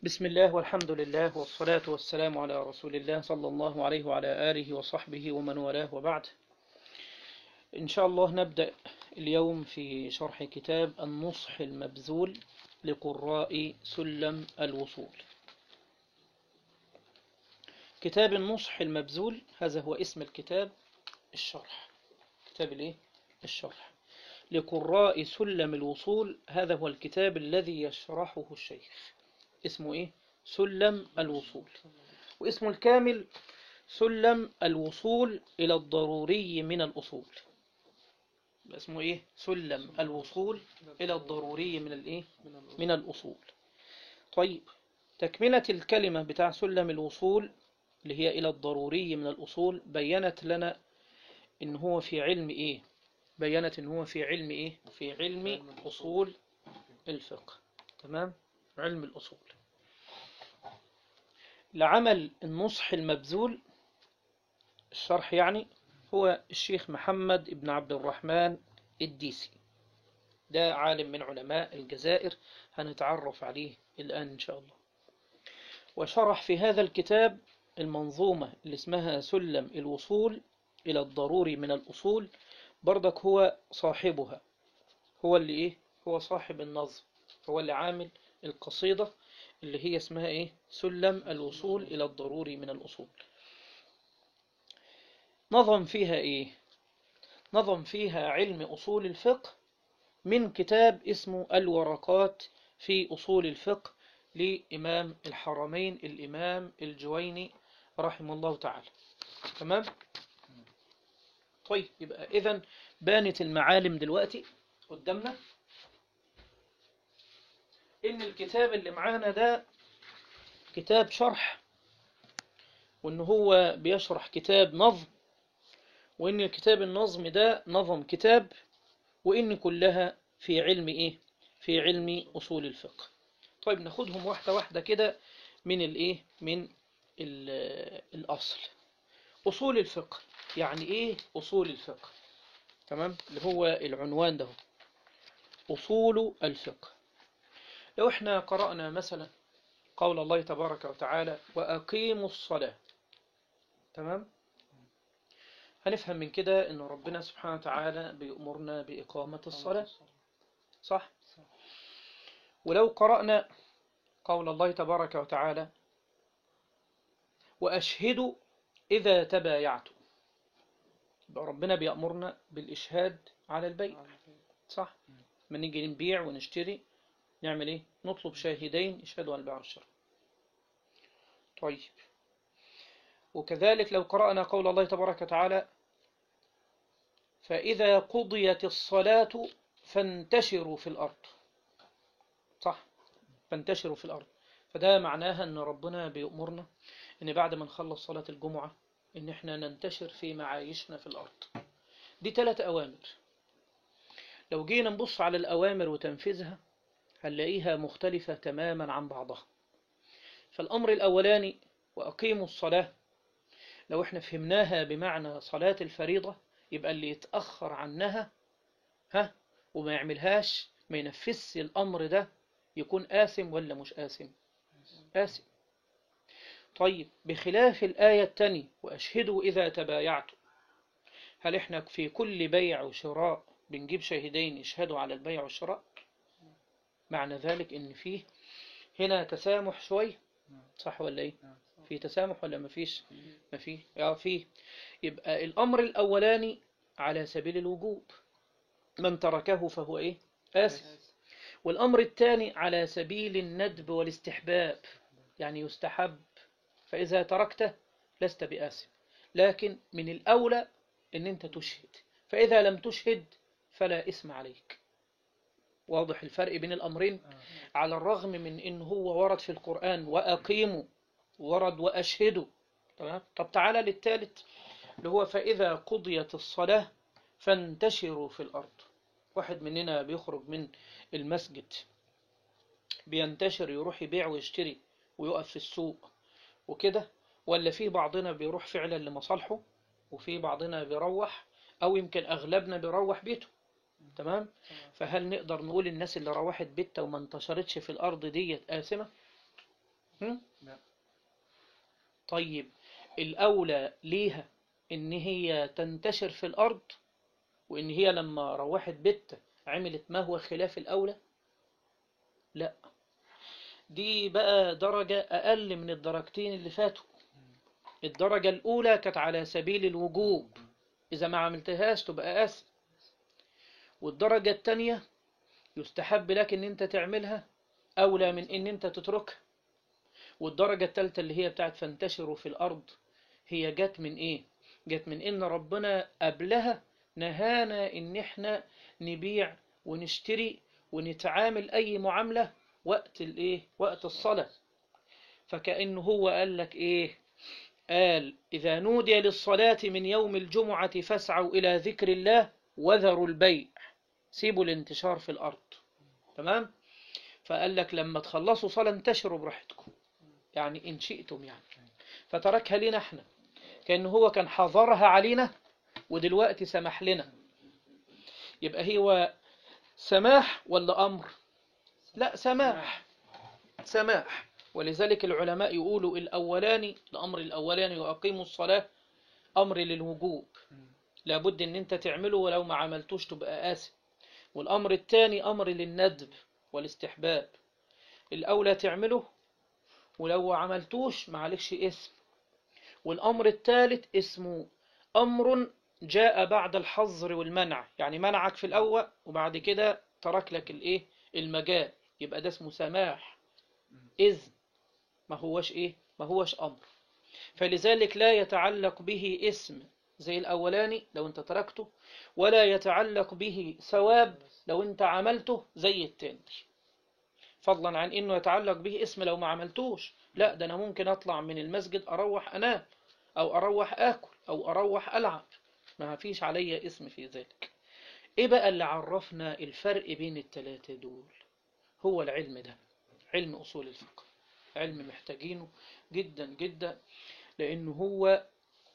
بسم الله والحمد لله والصلاة والسلام على رسول الله صلى الله عليه وعلى آله وصحبه ومن والاه وبعد إن شاء الله نبدأ اليوم في شرح كتاب النصح المبذول لقراء سلم الوصول كتاب النصح المبذول هذا هو اسم الكتاب الشرح كتاب الايه الشرح لقراء سلم الوصول هذا هو الكتاب الذي يشرحه الشيخ اسمه ايه سلم الوصول واسمه الكامل سلم الوصول إلى الضروري من الأصول اسمه ايه سلم الوصول إلى الضروري من الايه من الأصول طيب تكملة الكلمة بتاع سلم الوصول اللي هي إلى الضروري من الأصول بينت لنا إن هو في علم إيه بينت إن هو في علم إيه في علم أصول الفقه تمام علم الأصول لعمل النصح المبذول الشرح يعني هو الشيخ محمد بن عبد الرحمن الديسي ده عالم من علماء الجزائر هنتعرف عليه الآن إن شاء الله وشرح في هذا الكتاب المنظومة اللي اسمها سلم الوصول إلى الضروري من الأصول برضك هو صاحبها هو اللي إيه هو صاحب النظم هو اللي عامل القصيدة اللي هي اسمها إيه سلم الوصول إلى الضروري من الأصول نظم فيها إيه نظم فيها علم أصول الفقه من كتاب اسمه الورقات في أصول الفقه لإمام الحرمين الإمام الجويني رحمه الله تعالى تمام طيب يبقى إذن بانت المعالم دلوقتي قدامنا إن الكتاب اللي معانا ده كتاب شرح وإن هو بيشرح كتاب نظم وإن كتاب النظم ده نظم كتاب وإن كلها في علم إيه في علم أصول الفقه طيب ناخدهم واحدة واحدة كده من الإيه من الأصل أصول الفقه يعني إيه أصول الفقه تمام اللي هو العنوان ده أصول الفقه لو احنا قرأنا مثلا قول الله تبارك وتعالى وأقيموا الصلاة تمام هنفهم من كده أن ربنا سبحانه وتعالى بيأمرنا بإقامة الصلاة صح ولو قرأنا قول الله تبارك وتعالى وأشهدوا إذا تبايعتم ربنا بيأمرنا بالإشهاد على البيع صح ما نيجي نبيع ونشتري نعمل ايه نطلب شاهدين يشهدوا على البيع والشراء طيب وكذلك لو قرأنا قول الله تبارك وتعالى فإذا قضيت الصلاة فانتشروا في الأرض صح فانتشروا في الأرض فده معناها أن ربنا بيأمرنا أن بعد ما نخلص صلاة الجمعة أن احنا ننتشر في معايشنا في الأرض دي ثلاث أوامر لو جينا نبص على الأوامر وتنفيذها هنلاقيها مختلفة تماما عن بعضها فالأمر الأولاني وأقيموا الصلاة لو احنا فهمناها بمعنى صلاة الفريضة يبقى اللي يتأخر عنها ها وما يعملهاش ما ينفذش الأمر ده يكون آثم ولا مش آثم آثم طيب بخلاف الآية التانية وأشهدوا إذا تبايعتم هل احنا في كل بيع وشراء بنجيب شاهدين يشهدوا على البيع والشراء معنى ذلك ان فيه هنا تسامح شوي صح ولا ايه في تسامح ولا مفيش مفيه اه فيه يبقى الامر الاولاني على سبيل الوجوب من تركه فهو ايه آسف والامر الثاني على سبيل الندب والاستحباب يعني يستحب فاذا تركته لست بآسف لكن من الاولى ان انت تشهد فاذا لم تشهد فلا اسم عليك واضح الفرق بين الأمرين على الرغم من إن هو ورد في القرآن وأقيموا ورد وأشهدوا تمام طب تعالى للثالث اللي هو فإذا قضيت الصلاة فانتشروا في الأرض واحد مننا بيخرج من المسجد بينتشر يروح يبيع ويشتري ويقف في السوق وكده ولا في بعضنا بيروح فعلا لمصالحه وفي بعضنا بيروح أو يمكن أغلبنا بيروح بيته تمام فهل نقدر نقول الناس اللي روحت بيتها وما انتشرتش في الأرض ديت آثمة هم؟ لا. طيب الأولى ليها إن هي تنتشر في الأرض وإن هي لما روحت بيتها عملت ما هو خلاف الأولى لا دي بقى درجة أقل من الدرجتين اللي فاتوا الدرجة الأولى كانت على سبيل الوجوب إذا ما عملتهاش تبقى آثم والدرجة التانية يستحب لك إن أنت تعملها أولى من إن أنت تتركها والدرجة التالتة اللي هي بتاعت فانتشروا في الأرض هي جت من إيه؟ جت من إن ربنا قبلها نهانا إن إحنا نبيع ونشتري ونتعامل أي معاملة وقت الإيه؟ وقت الصلاة فكأنه هو قال لك إيه؟ قال إذا نودي للصلاة من يوم الجمعة فاسعوا إلى ذكر الله وذروا البيع سيبوا الانتشار في الأرض تمام؟ فقال لك لما تخلصوا صلاة انتشروا براحتكم يعني إن شئتم يعني فتركها لنا احنا كأنه هو كان حظرها علينا ودلوقتي سمح لنا يبقى هو سماح ولا أمر لا سماح سماح ولذلك العلماء يقولوا الأولاني الأمر الأولاني وأقيموا الصلاة أمر للوجوب لابد ان انت تعمله ولو ما عملتوش تبقى آثم والأمر الثاني أمر للندب والاستحباب الأولى تعمله ولو عملتوش معلكش اسم والأمر الثالث اسمه أمر جاء بعد الحظر والمنع يعني منعك في الأول وبعد كده ترك لك الإيه المجال يبقى ده اسمه سماح إذن ما هوش إيه ما هوش أمر فلذلك لا يتعلق به اسم زي الأولاني لو أنت تركته ولا يتعلق به ثواب لو أنت عملته زي التاني فضلا عن انه يتعلق به اسم لو ما عملتوش لا ده انا ممكن اطلع من المسجد اروح انام او اروح اكل او اروح العب ما فيش عليا اسم في ذلك ايه بقى اللي عرفنا الفرق بين التلاتة دول هو العلم ده علم اصول الفقه علم محتاجينه جدا جدا لانه هو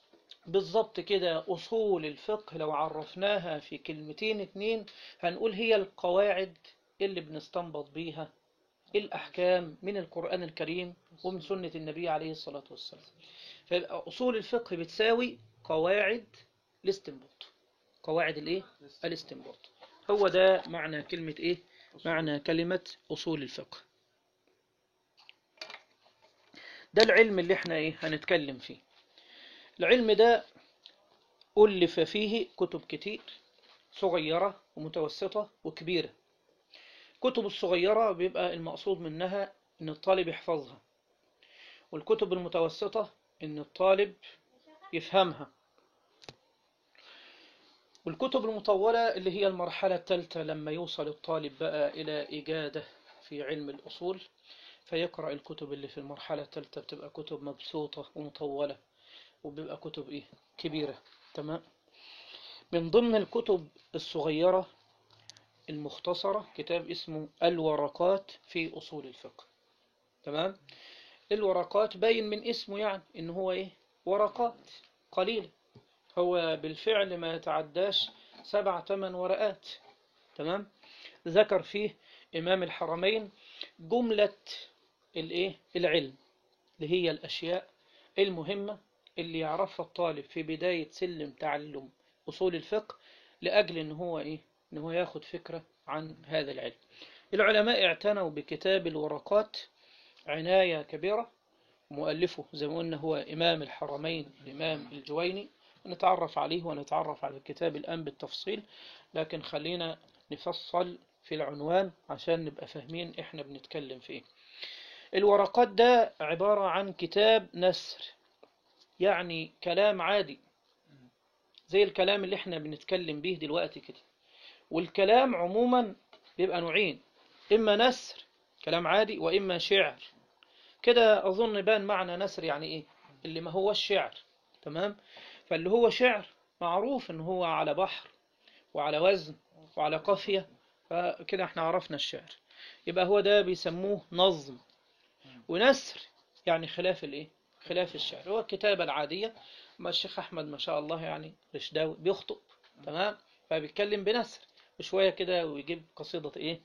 بالظبط كده أصول الفقه لو عرفناها في كلمتين اتنين هنقول هي القواعد اللي بنستنبط بيها الأحكام من القرآن الكريم ومن سنة النبي عليه الصلاة والسلام فيبقى أصول الفقه بتساوي قواعد الاستنباط قواعد الإيه؟ الاستنباط هو ده معنى كلمة إيه؟ معنى كلمة أصول الفقه ده العلم اللي احنا إيه؟ هنتكلم فيه العلم ده ألف فيه كتب كتير صغيرة ومتوسطة وكبيرة الكتب الصغيرة بيبقى المقصود منها إن الطالب يحفظها والكتب المتوسطة إن الطالب يفهمها والكتب المطولة اللي هي المرحلة الثالثة لما يوصل الطالب بقى إلى إجادة في علم الأصول فيقرأ الكتب اللي في المرحلة الثالثة بتبقى كتب مبسوطة ومطولة وبيبقى كتب إيه كبيرة تمام من ضمن الكتب الصغيرة المختصرة كتاب اسمه الورقات في أصول الفقه تمام الورقات باين من اسمه يعني إن هو إيه ورقات قليلة هو بالفعل ما يتعداش سبع ثمان ورقات تمام ذكر فيه إمام الحرمين جملة الإيه العلم اللي هي الأشياء المهمة اللي يعرفها الطالب في بداية سلم تعلم أصول الفقه لأجل إن هو إيه إن هو ياخد فكرة عن هذا العلم العلماء اعتنوا بكتاب الورقات عناية كبيرة مؤلفه زي ما قلنا هو إمام الحرمين الإمام الجويني نتعرف عليه ونتعرف على الكتاب الآن بالتفصيل لكن خلينا نفصل في العنوان عشان نبقى فاهمين إحنا بنتكلم في إيه الورقات ده عبارة عن كتاب نسر يعني كلام عادي زي الكلام اللي احنا بنتكلم به دلوقتي كده والكلام عموما بيبقى نوعين إما نسر كلام عادي وإما شعر كده أظن بان معنى نسر يعني إيه اللي ما هو الشعر تمام فاللي هو شعر معروف إن هو على بحر وعلى وزن وعلى قافية فكده احنا عرفنا الشعر يبقى هو ده بيسموه نظم ونسر يعني خلاف الايه خلاف الشعر هو الكتابة العادية ما الشيخ أحمد ما شاء الله يعني رشداوي بيخطب تمام فبيتكلم بنسر وشوية كده ويجيب قصيدة إيه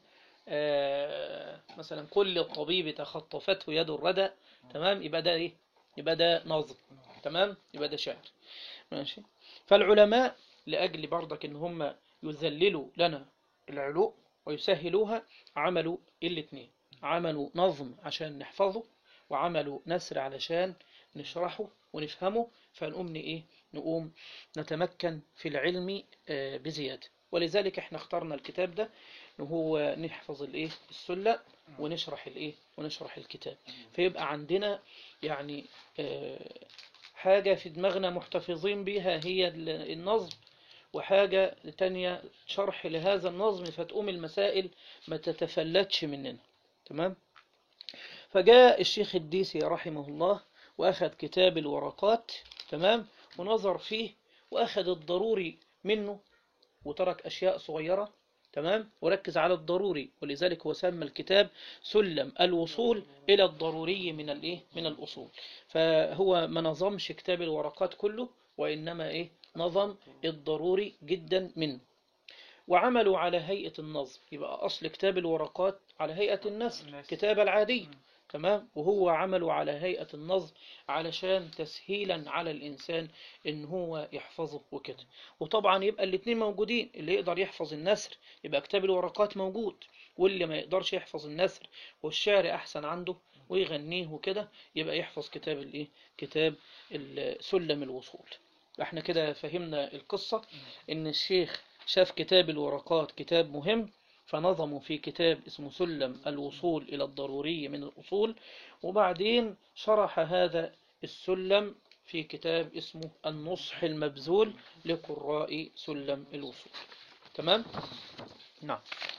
آه، مثلا كل الطبيب تخطفته يد الردى تمام يبقى ده ايه يبقى ده نظم تمام يبقى ده شعر ماشي فالعلماء لأجل برضك ان هم يذللوا لنا العلوم ويسهلوها عملوا الاثنين عملوا نظم عشان نحفظه وعملوا نسر علشان نشرحه ونفهمه فنقوم ايه نقوم نتمكن في العلم آه، بزيادة ولذلك احنا اخترنا الكتاب ده ان هو نحفظ الايه السلة ونشرح الايه ونشرح الكتاب فيبقى عندنا يعني آه، حاجة في دماغنا محتفظين بيها هي ال- النظم وحاجة تانية شرح لهذا النظم فتقوم المسائل ما تتفلتش مننا تمام فجاء الشيخ الديسي رحمه الله وأخذ كتاب الورقات تمام ونظر فيه وأخذ الضروري منه وترك أشياء صغيرة تمام وركز على الضروري ولذلك هو سمى الكتاب سلم الوصول إلى الضروري من الإيه من الأصول فهو ما نظمش كتاب الورقات كله وإنما إيه نظم الضروري جدا منه وعملوا على هيئة النظم يبقى أصل كتاب الورقات على هيئة النسر النسر. كتاب العادي تمام وهو عمله على هيئة النظم علشان تسهيلا على الإنسان إن هو يحفظه وكده وطبعا يبقى الاتنين موجودين اللي يقدر يحفظ النسر يبقى كتاب الورقات موجود واللي ما يقدرش يحفظ النسر والشعر أحسن عنده ويغنيه وكده يبقى يحفظ كتاب الإيه كتاب ال- سلم الوصول احنا كده فهمنا القصة إن الشيخ شاف كتاب الورقات كتاب مهم فنظموا في كتاب اسمه سلم الوصول إلى الضروري من الأصول وبعدين شرح هذا السلم في كتاب اسمه النصح المبذول لقراء سلم الوصول تمام؟ نعم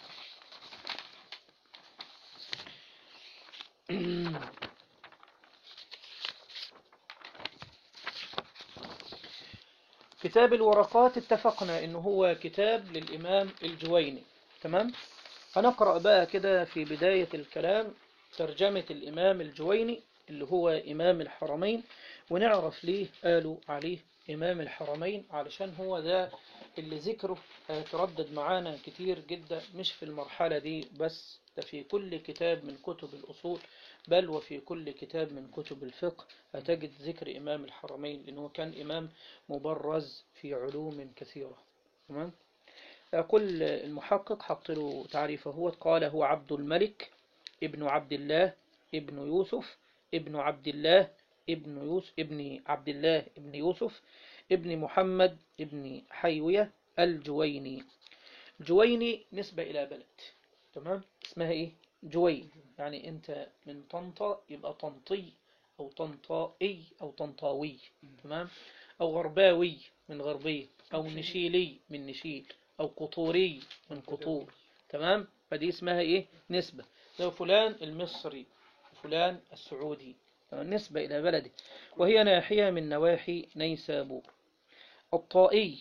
كتاب الورقات اتفقنا انه هو كتاب للإمام الجويني تمام هنقرأ بقى كده في بداية الكلام ترجمة الإمام الجويني اللي هو إمام الحرمين ونعرف ليه قالوا عليه إمام الحرمين علشان هو ده اللي ذكره هيتردد معانا كتير جدا مش في المرحلة دي بس ده في كل كتاب من كتب الأصول بل وفي كل كتاب من كتب الفقه هتجد ذكر إمام الحرمين لأنه كان إمام مبرز في علوم كثيرة تمام يقول المحقق حط له تعريفه هو قال هو عبد الملك ابن عبد الله ابن يوسف ابن عبد الله ابن يوسف ابن عبد الله ابن يوسف ابن محمد ابن حيوية الجويني جويني نسبة إلى بلد تمام اسمها إيه جوين يعني أنت من طنطا يبقى طنطي أو طنطائي أو طنطاوي تمام أو غرباوي من غربية أو نشيلي من نشيل أو قطوري من قطور تمام فدي اسمها إيه نسبة لو فلان المصري فلان السعودي تمام؟ نسبة إلى بلده وهي ناحية من نواحي نيسابور الطائي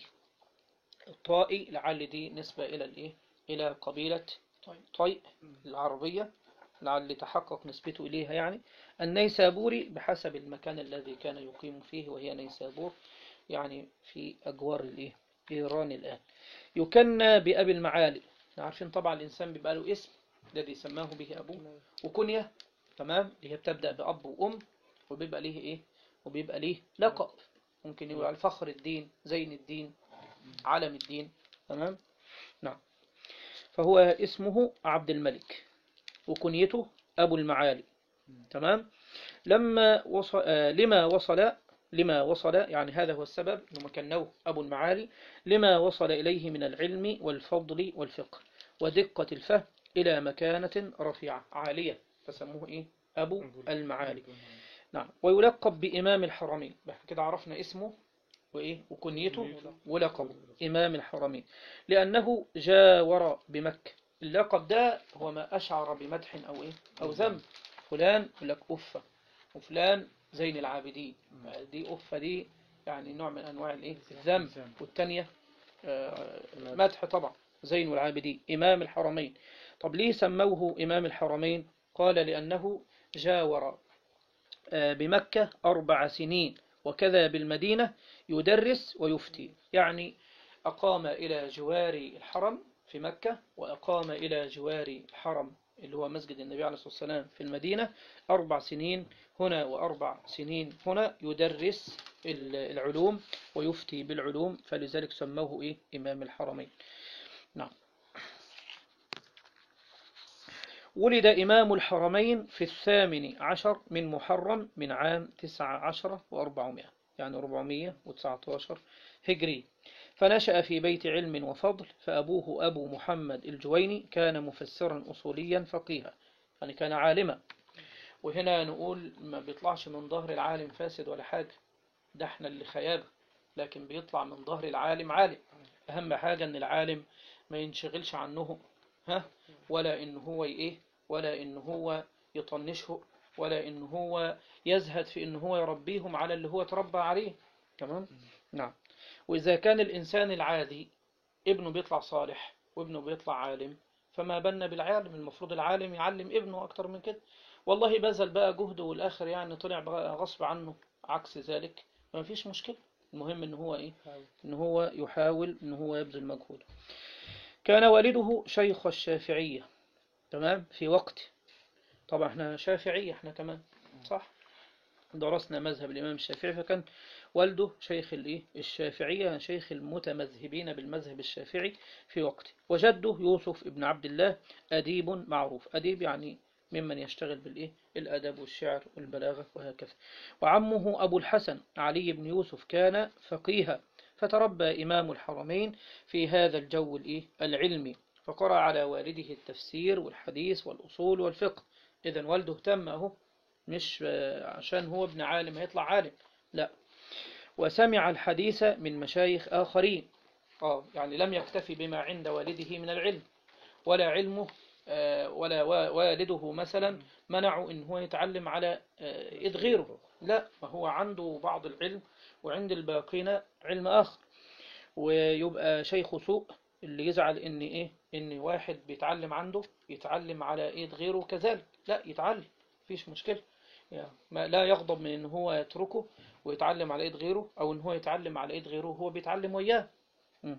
الطائي لعل دي نسبة إلى الإيه إلى قبيلة طيء العربية لعل تحقق نسبته إليها يعني النيسابوري بحسب المكان الذي كان يقيم فيه وهي نيسابور يعني في أجوار الإيه إيران الآن يكنى بأبي المعالي عارفين طبعا الإنسان بيبقى له اسم الذي سماه به أبوه وكنية تمام اللي هي بتبدأ بأب وأم وبيبقى ليه إيه وبيبقى ليه لقب ممكن يقول على فخر الدين زين الدين علم الدين تمام نعم فهو اسمه عبد الملك وكنيته أبو المعالي تمام لما وصل آه لما وصل لما وصل يعني هذا هو السبب أنه كنوه أبو المعالي لما وصل إليه من العلم والفضل والفقه ودقة الفهم إلى مكانة رفيعة عالية فسموه إيه أبو المعالي نعم ويلقب بإمام الحرمين بقى كده عرفنا اسمه وإيه وكنيته ولقبه إمام الحرمين لأنه جاور بمكة اللقب ده هو ما أشعر بمدح أو إيه أو ذم فلان يقول لك أفة وفلان زين العابدين دي أفة دي يعني نوع من أنواع الإيه الذم والتانية آه، مدح طبعا زين العابدين إمام الحرمين طب ليه سموه إمام الحرمين قال لأنه جاور آه، بمكة أربع سنين وكذا بالمدينة يدرس ويفتي يعني أقام إلى جوار الحرم في مكة وأقام إلى جوار الحرم اللي هو مسجد النبي عليه الصلاة والسلام في المدينة أربع سنين هنا وأربع سنين هنا يدرس ال- العلوم ويفتي بالعلوم فلذلك سموه إيه إمام الحرمين نعم ولد إمام الحرمين في الثامن عشر من محرم من عام تسعة عشر وأربعمائة يعني أربعمائة وتسعة عشر هجري فنشأ في بيت علم وفضل فأبوه أبو محمد الجويني كان مفسرا أصوليا فقيها يعني كان عالما وهنا نقول ما بيطلعش من ظهر العالم فاسد ولا حاجة ده احنا اللي خيابة لكن بيطلع من ظهر العالم عالم أهم حاجة أن العالم ما ينشغلش عنه ها ولا إن هو إيه ولا إن هو يطنشه ولا إن هو يزهد في إن هو يربيهم على اللي هو تربى عليه تمام نعم وإذا كان الإنسان العادي ابنه بيطلع صالح وابنه بيطلع عالم فما بالنا بالعالم المفروض العالم يعلم ابنه أكتر من كده والله بذل بقى جهده والآخر يعني طلع بقى غصب عنه عكس ذلك ما فيش مشكلة المهم إن هو إيه إن هو يحاول إن هو يبذل مجهوده كان والده شيخ الشافعية تمام في وقت طبعا احنا شافعية احنا كمان صح درسنا مذهب الإمام الشافعي فكان والده شيخ الايه الشافعية شيخ المتمذهبين بالمذهب الشافعي في وقته وجده يوسف ابن عبد الله أديب معروف أديب يعني ممن يشتغل بالإيه الأدب والشعر والبلاغة وهكذا وعمه أبو الحسن علي بن يوسف كان فقيها فتربى إمام الحرمين في هذا الجو الإيه العلمي فقرأ على والده التفسير والحديث والأصول والفقه إذا والده اهتم أهو مش آه، عشان هو ابن عالم هيطلع عالم لا وسمع الحديث من مشايخ آخرين آه يعني لم يكتفي بما عند والده من العلم ولا علمه آه، ولا وا- والده مثلا منعه إن هو يتعلم على آه، إيد غيره لا ما هو عنده بعض العلم وعند الباقين علم آخر ويبقى شيخ سوء اللي يزعل إن إيه إن واحد بيتعلم عنده يتعلم على إيد غيره كذلك لا يتعلم مفيش مشكلة يعني ما لا يغضب من إن هو يتركه ويتعلم على إيد غيره أو إن هو يتعلم على إيد غيره وهو بيتعلم وياه م.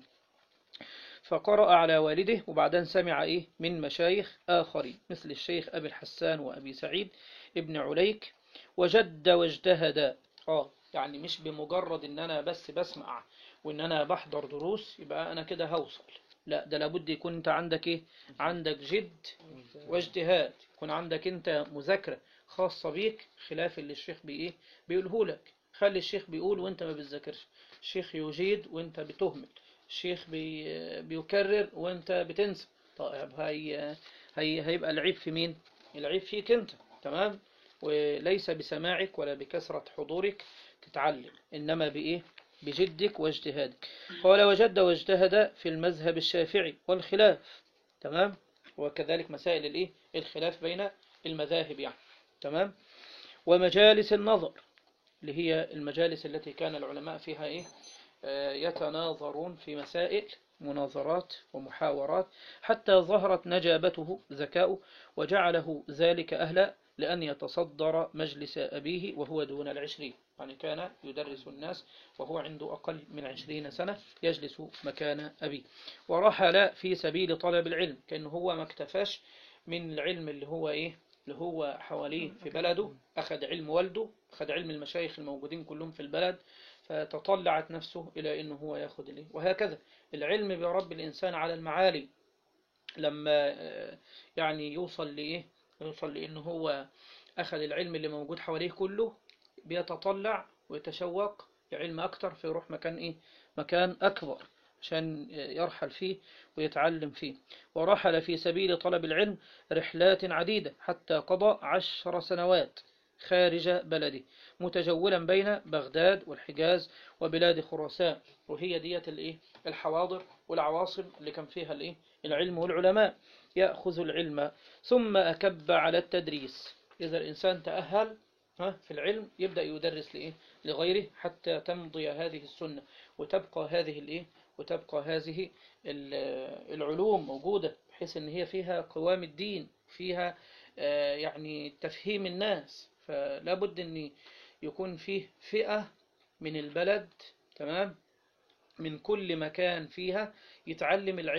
فقرأ على والده وبعدين سمع إيه من مشايخ آخرين مثل الشيخ أبي الحسان وأبي سعيد ابن عليك وجد واجتهد آه يعني مش بمجرد إن أنا بس بسمع وإن أنا بحضر دروس يبقى أنا كده هوصل لا ده لابد يكون أنت عندك إيه عندك جد واجتهاد يكون عندك أنت مذاكرة خاصة بيك خلاف اللي الشيخ بإيه بيقوله لك خلي الشيخ بيقول وأنت ما بتذاكرش الشيخ يجيد وأنت بتهمل الشيخ بي بيكرر وأنت بتنسى طيب هي هي هيبقى العيب في مين العيب فيك أنت تمام وليس بسماعك ولا بكثرة حضورك تتعلم إنما بإيه بجدك واجتهادك قال وجد واجتهد في المذهب الشافعي والخلاف تمام وكذلك مسائل الإيه الخلاف بين المذاهب يعني تمام ومجالس النظر اللي هي المجالس التي كان العلماء فيها إيه آه، يتناظرون في مسائل مناظرات ومحاورات حتى ظهرت نجابته ذكاؤه وجعله ذلك أهلا لأن يتصدر مجلس أبيه وهو دون العشرين يعني كان يدرس الناس وهو عنده أقل من عشرين سنة يجلس مكان أبيه ورحل في سبيل طلب العلم كأنه هو ما اكتفاش من العلم اللي هو إيه اللي هو حواليه في بلده أخذ علم والده أخذ علم المشايخ الموجودين كلهم في البلد فتطلعت نفسه إلى أنه هو يأخذ إليه وهكذا العلم بيربي الإنسان على المعالي لما آه، يعني يوصل لإيه يوصل لأنه هو أخذ العلم اللي موجود حواليه كله بيتطلع ويتشوق لعلم أكتر فيروح مكان إيه مكان أكبر عشان يرحل فيه ويتعلم فيه ورحل في سبيل طلب العلم رحلات عديدة حتى قضى عشر سنوات خارج بلده متجولا بين بغداد والحجاز وبلاد خراسان وهي ديت الايه الحواضر والعواصم اللي كان فيها الايه العلم والعلماء يأخذ العلم ثم أكب على التدريس إذا الإنسان تأهل ها في العلم يبدأ يدرس لإيه لغيره حتى تمضي هذه السنة وتبقى هذه الإيه وتبقى هذه ال- العلوم موجودة بحيث إن هي فيها قوام الدين فيها آه، يعني تفهيم الناس فلا بد أن يكون فيه فئة من البلد تمام من كل مكان فيها يتعلم العلم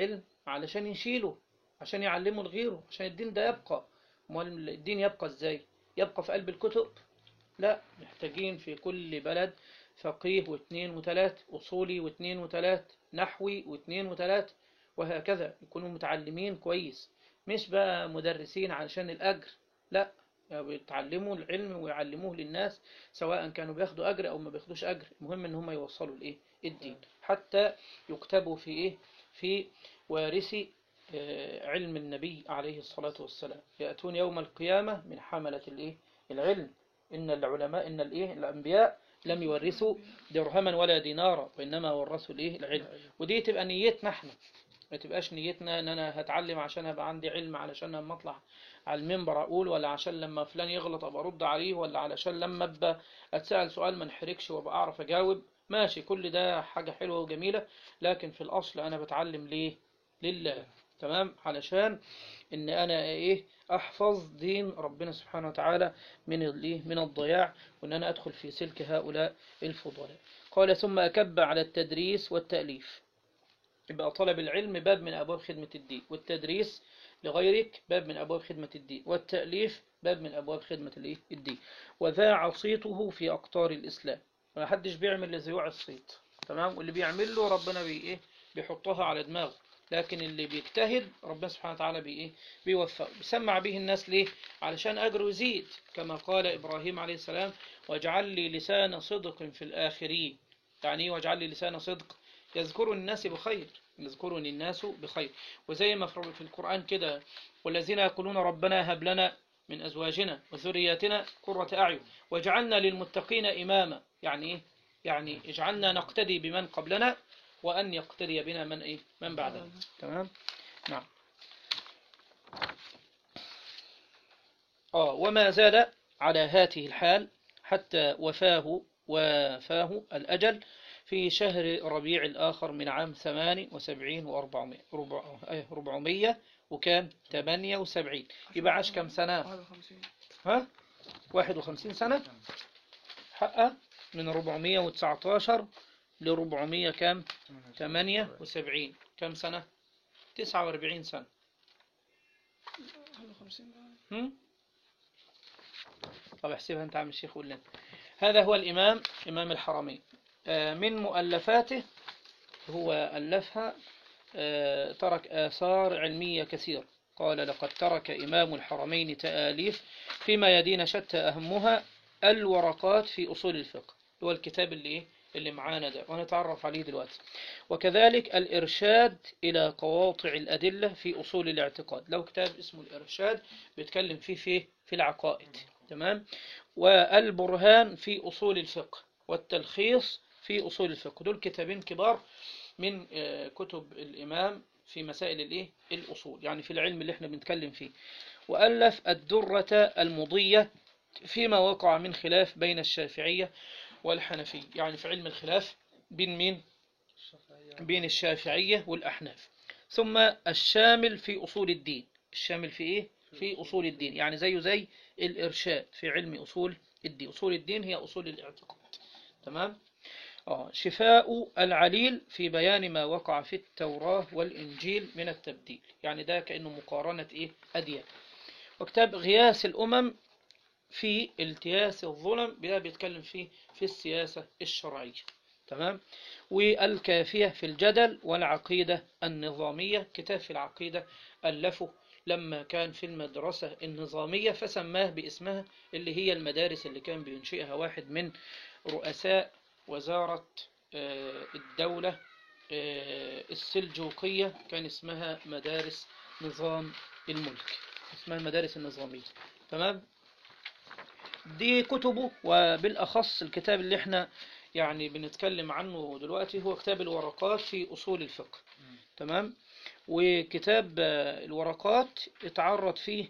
علشان يشيله عشان يعلمه لغيره عشان الدين ده يبقى امال الدين يبقى ازاي يبقى في قلب الكتب لا محتاجين في كل بلد فقيه واثنين وثلاث أصولي واثنين وثلاث نحوي واثنين وثلاث وهكذا يكونوا متعلمين كويس مش بقى مدرسين علشان الأجر لا يعني بيتعلموا العلم ويعلموه للناس سواء كانوا بياخدوا أجر أو ما بياخدوش أجر المهم إن هم يوصلوا الإيه الدين حتى يكتبوا في إيه في وارثي آه، علم النبي عليه الصلاة والسلام يأتون يوم القيامة من حملة الإيه العلم إن العلماء إن الإيه الأنبياء لم يورثوا درهما ولا دينارا وإنما ورثوا الإيه العلم ودي تبقى نيتنا احنا ما تبقاش نيتنا ان انا هتعلم عشان ابقى عندي علم علشان لما اطلع على المنبر اقول ولا عشان لما فلان يغلط ابقى ارد عليه ولا علشان لما ابقى اتسال سؤال ما انحرجش وابقى اعرف اجاوب ماشي كل ده حاجه حلوه وجميله لكن في الاصل انا بتعلم ليه لله تمام علشان ان انا ايه احفظ دين ربنا سبحانه وتعالى من الايه من الضياع وان انا ادخل في سلك هؤلاء الفضلاء قال ثم اكب على التدريس والتاليف يبقى طلب العلم باب من أبواب خدمة الدين والتدريس لغيرك باب من أبواب خدمة الدين والتأليف باب من أبواب خدمة الإيه؟ الدين وذاع صيته في أقطار الإسلام ما حدش بيعمل لزيوع الصيت تمام واللي بيعمل له ربنا بي إيه بيحطها على دماغه لكن اللي بيجتهد ربنا سبحانه وتعالى بي إيه بيوفقه بيسمع به الناس ليه علشان أجره يزيد كما قال إبراهيم عليه السلام واجعل لي لسان صدق في الآخرين يعني إيه واجعل لي لسان صدق يذكرني الناس بخير يذكرني الناس بخير وزي ما في القرآن كده والذين يقولون ربنا هب لنا من أزواجنا وذرياتنا قرة أعين واجعلنا للمتقين إماما يعني إيه؟ يعني اجعلنا نقتدي بمن قبلنا وأن يقتدي بنا من إيه؟ من بعدنا تمام نعم آه وما زال على هاته الحال حتى وفاه وفاه الأجل في شهر ربيع الآخر من عام ثمان وسبعين وأربعمائة ربع أيه ربعمية وكان تمانية وسبعين يبقى عاش كم سنة ها واحد وخمسين سنة حقه من ربعمية وتسعتاشر لربعمية كم تمانية وسبعين كم سنة تسعة واربعين سنة هم؟ طب احسبها انت عم الشيخ قول لنا هذا هو الإمام إمام الحرمين آه، من مؤلفاته هو ألفها آه، ترك آثار علمية كثيرة قال لقد ترك إمام الحرمين تآليف فيما يدين شتى أهمها الورقات في أصول الفقه هو الكتاب اللي إيه اللي معانا ده ونتعرف عليه دلوقتي وكذلك الإرشاد إلى قواطع الأدلة في أصول الاعتقاد لو كتاب اسمه الإرشاد بيتكلم فيه في في العقائد تمام والبرهان في أصول الفقه والتلخيص في أصول الفقه دول كتابين كبار من آه، كتب الإمام في مسائل الإيه الأصول يعني في العلم اللي احنا بنتكلم فيه وألف الدرة المضية فيما وقع من خلاف بين الشافعية والحنفية يعني في علم الخلاف بين مين بين الشافعية والأحناف ثم الشامل في أصول الدين الشامل في إيه في أصول الدين يعني زيه زي الإرشاد في علم أصول الدين أصول الدين هي أصول الاعتقاد تمام آه شفاء العليل في بيان ما وقع في التوراة والإنجيل من التبديل يعني ده كأنه مقارنة إيه أديان وكتاب غياث الأمم في التياس الظلم ده بيتكلم فيه في السياسة الشرعية تمام والكافية في الجدل والعقيدة النظامية كتاب في العقيدة ألفه لما كان في المدرسة النظامية فسماه باسمها اللي هي المدارس اللي كان بينشئها واحد من رؤساء وزارة آه، الدولة آه، السلجوقية كان اسمها مدارس نظام الملك اسمها المدارس النظامية تمام دي كتبه وبالأخص الكتاب اللي احنا يعني بنتكلم عنه دلوقتي هو كتاب الورقات في أصول الفقه تمام وكتاب آه، الورقات اتعرض فيه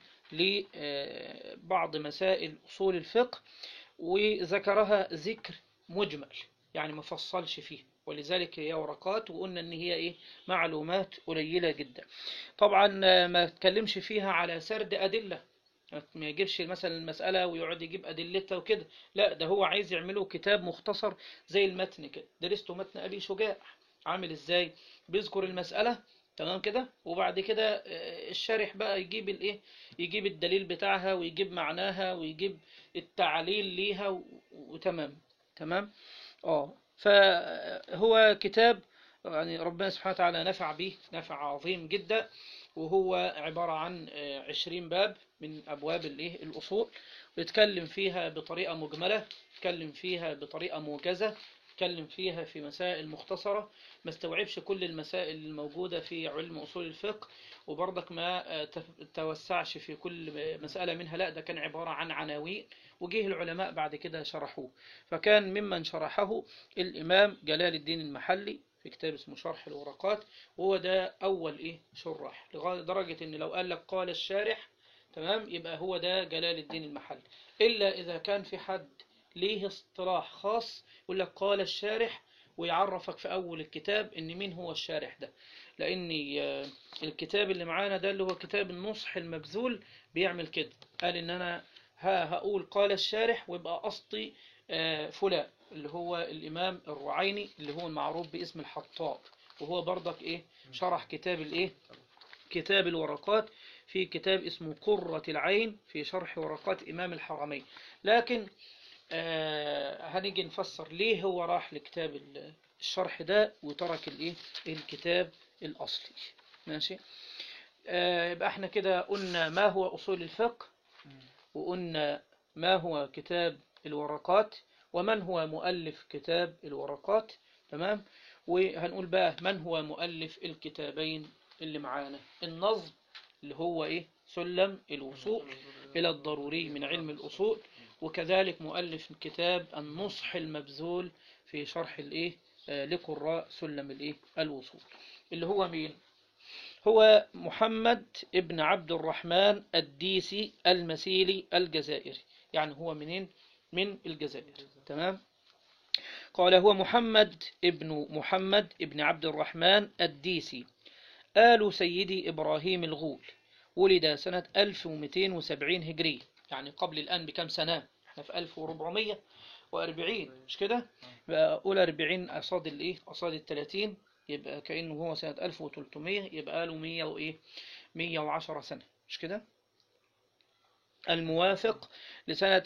لبعض مسائل أصول الفقه وذكرها ذكر مجمل يعني ما فصلش فيه ولذلك هي ورقات وقلنا ان هي ايه معلومات قليلة جدا طبعا آه، ما تكلمش فيها على سرد أدلة ما يجيبش مثلا المسألة ويقعد يجيب أدلتها وكده لا ده هو عايز يعمله كتاب مختصر زي المتن كده درسته متن أبي شجاع عامل ازاي بيذكر المسألة تمام كده وبعد كده آه، الشارح بقى يجيب الايه يجيب الدليل بتاعها ويجيب معناها ويجيب التعليل ليها و- وتمام تمام اه فهو كتاب يعني ربنا سبحانه وتعالى نفع به نفع عظيم جدا وهو عبارة عن آه، عشرين باب من أبواب الإيه الأصول بيتكلم فيها بطريقة مجملة يتكلم فيها بطريقة موجزة يتكلم فيها في مسائل مختصرة ما استوعبش كل المسائل الموجودة في علم أصول الفقه وبرضك ما آه، تف- توسعش في كل مسألة منها لا ده كان عبارة عن عناوين وجيه العلماء بعد كده شرحوه فكان ممن شرحه الإمام جلال الدين المحلي في كتاب اسمه شرح الورقات وهو ده أول إيه شرح لغاية درجة إن لو قال لك قال الشارح تمام يبقى هو ده جلال الدين المحلي إلا إذا كان في حد ليه اصطلاح خاص يقول لك قال الشارح ويعرفك في أول الكتاب إن مين هو الشارح ده لأن آه، الكتاب اللي معانا ده اللي هو كتاب النصح المبذول بيعمل كده قال إن أنا ها هقول قال الشارح ويبقى قصدي آه، فلان اللي هو الإمام الرعيني اللي هو المعروف باسم الحطاب وهو برضك إيه شرح كتاب الإيه كتاب الورقات في كتاب اسمه قرة العين في شرح ورقات إمام الحرمين لكن آه هنيجي نفسر ليه هو راح لكتاب ال- الشرح ده وترك الايه الكتاب الأصلي ماشي آه يبقى احنا كده قلنا ما هو أصول الفقه وقلنا ما هو كتاب الورقات ومن هو مؤلف كتاب الورقات تمام وهنقول بقى من هو مؤلف الكتابين اللي معانا النظم اللي هو ايه سلم الوصول إلى الضروري من علم الأصول وكذلك مؤلف كتاب النصح المبذول في شرح الايه آه، لقراء سلم الايه الوصول اللي هو مين هو محمد ابن عبد الرحمن الديسي المسيلي الجزائري يعني هو منين من الجزائر تمام قال هو محمد ابن محمد ابن عبد الرحمن الديسي آل سيدي إبراهيم الغول ولد سنة 1270 هجري يعني قبل الآن بكم سنة احنا في 1440 مش كده بقى أولى 40 أصاد الإيه أصاد ال 30 يبقى كأنه هو سنة 1300 يبقى له 100 وإيه 110 سنة مش كده الموافق لسنة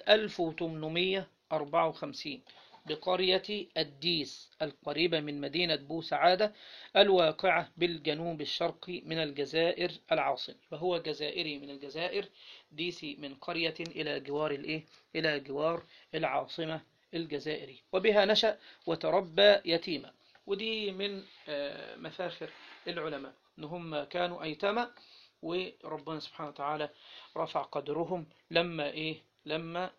1854 بقرية الديس القريبة من مدينة بوسعادة الواقعة بالجنوب الشرقي من الجزائر العاصمة وهو جزائري من الجزائر ديسي من قرية إلى جوار الإيه؟ إلى جوار العاصمة الجزائري وبها نشأ وتربى يتيما ودي من آه، مفاخر العلماء إن هم كانوا أيتاما وربنا سبحانه وتعالى رفع قدرهم لما إيه لما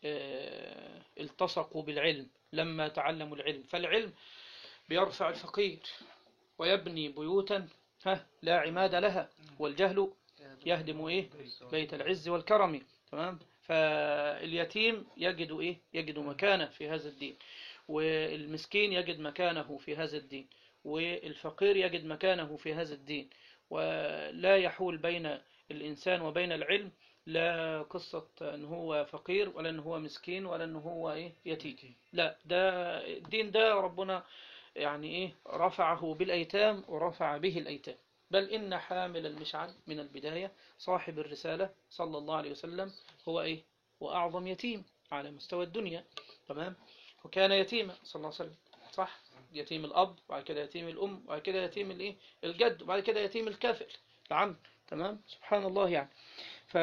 آه، التصقوا بالعلم لما تعلموا العلم فالعلم بيرفع الفقير ويبني بيوتا ها لا عماد لها والجهل يهدم ايه بيت العز والكرم تمام فاليتيم يجد ايه يجد مكانه في هذا الدين والمسكين يجد مكانه في هذا الدين والفقير يجد مكانه في هذا الدين ولا يحول بين الإنسان وبين العلم لا قصة أن هو فقير ولا أن هو مسكين ولا أن هو إيه يتيم لا ده الدين ده ربنا يعني إيه رفعه بالأيتام ورفع به الأيتام بل إن حامل المشعل من البداية صاحب الرسالة صلى الله عليه وسلم هو إيه وأعظم يتيم على مستوى الدنيا تمام وكان يتيما صلى الله عليه وسلم صح يتيم الأب وبعد كده يتيم الأم وبعد كده يتيم الإيه الجد وبعد كده يتيم الكافر العم تمام سبحان الله يعني ف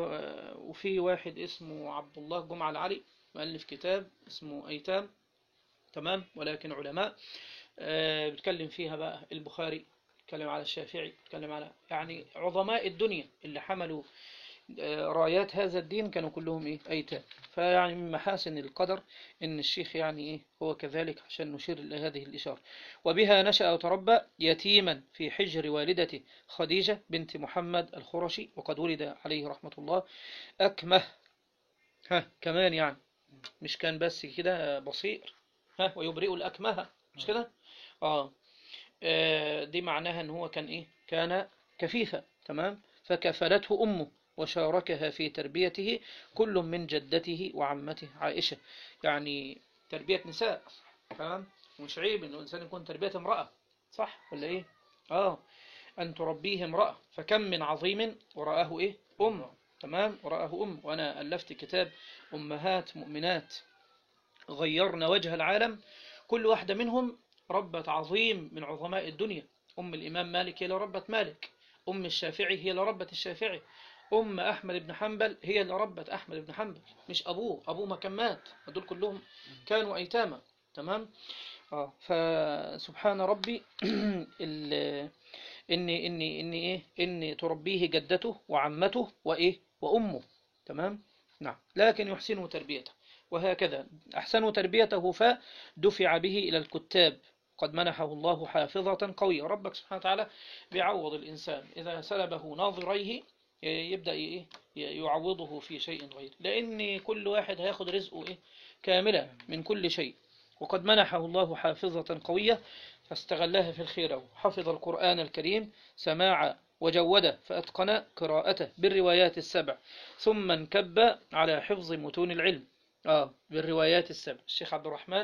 وفي واحد اسمه عبد الله جمعة العلي مؤلف كتاب اسمه أيتام تمام ولكن علماء آه، بيتكلم فيها بقى البخاري بيتكلم على الشافعي بيتكلم على يعني عظماء الدنيا اللي حملوا آه، رايات هذا الدين كانوا كلهم ايه ايتام فيعني من محاسن القدر ان الشيخ يعني ايه هو كذلك عشان نشير الى هذه الاشاره وبها نشا وتربى يتيما في حجر والدته خديجه بنت محمد الخرشي وقد ولد عليه رحمه الله اكمه ها كمان يعني مش كان بس كده بصير ها ويبرئ الاكمه مش كده اه آه، دي معناها ان هو كان ايه كان كفيفا تمام فكفلته امه وشاركها في تربيته كل من جدته وعمته عائشة يعني تربية نساء تمام مش عيب ان الانسان يكون تربية امرأة صح ولا ايه اه أن تربيه امرأة فكم من عظيم ورآه إيه أم تمام ورآه أم وأنا ألفت كتاب أمهات مؤمنات غيرنا وجه العالم كل واحدة منهم ربت عظيم من عظماء الدنيا أم الإمام مالك هي اللي ربت مالك أم الشافعي هي اللي ربت الشافعي أم أحمد بن حنبل هي اللي ربت أحمد بن حنبل مش أبوه أبوه ما كان مات دول كلهم كانوا أيتاما تمام آه فسبحان ربي ال- إني إني إني إيه إني تربيه جدته وعمته وإيه وأمه تمام نعم لكن يحسن تربيته وهكذا أحسنوا تربيته فدفع به إلى الكتاب قد منحه الله حافظة قوية ربك سبحانه وتعالى بيعوض الإنسان إذا سلبه ناظريه يبدأ إيه يعوضه في شيء غير لأن كل واحد هياخد رزقه إيه كاملا من كل شيء وقد منحه الله حافظة قوية فاستغلها في الخير حفظ القرآن الكريم سماع وجوده فأتقن قراءته بالروايات السبع ثم انكب على حفظ متون العلم آه بالروايات السبع الشيخ عبد الرحمن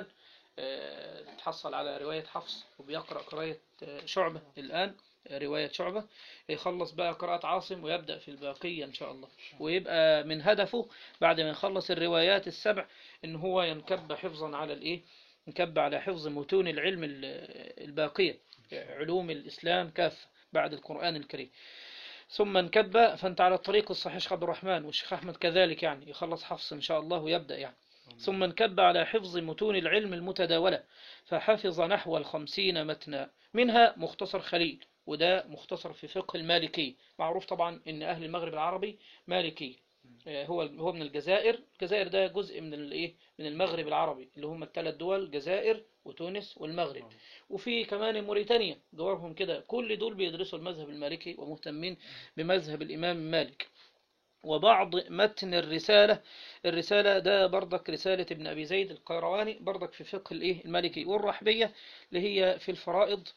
آه، تحصل على رواية حفص وبيقرأ قراءة آه، شعبة الآن آه، رواية شعبة يخلص بقى قراءة عاصم ويبدأ في الباقية إن شاء الله ويبقى من هدفه بعد ما يخلص الروايات السبع إن هو ينكب حفظا على الإيه ينكب على حفظ متون العلم ال- الباقية علوم الإسلام كافة بعد القرآن الكريم ثم انكب فأنت على الطريق الصحيح الشيخ عبد الرحمن والشيخ أحمد كذلك يعني يخلص حفص إن شاء الله ويبدأ يعني ثم انكب على حفظ متون العلم المتداولة فحفظ نحو الخمسين متنا منها مختصر خليل وده مختصر في فقه المالكي معروف طبعا ان اهل المغرب العربي مالكي آه، هو هو من الجزائر الجزائر ده جزء من الايه من المغرب العربي اللي هم الثلاث دول الجزائر وتونس والمغرب وفي كمان موريتانيا جوارهم كده كل دول بيدرسوا المذهب المالكي ومهتمين بمذهب الامام مالك وبعض متن الرسالة الرسالة ده برضك رسالة ابن أبي زيد القيرواني برضك في فقه الإيه المالكي والرحبية اللي هي في الفرائض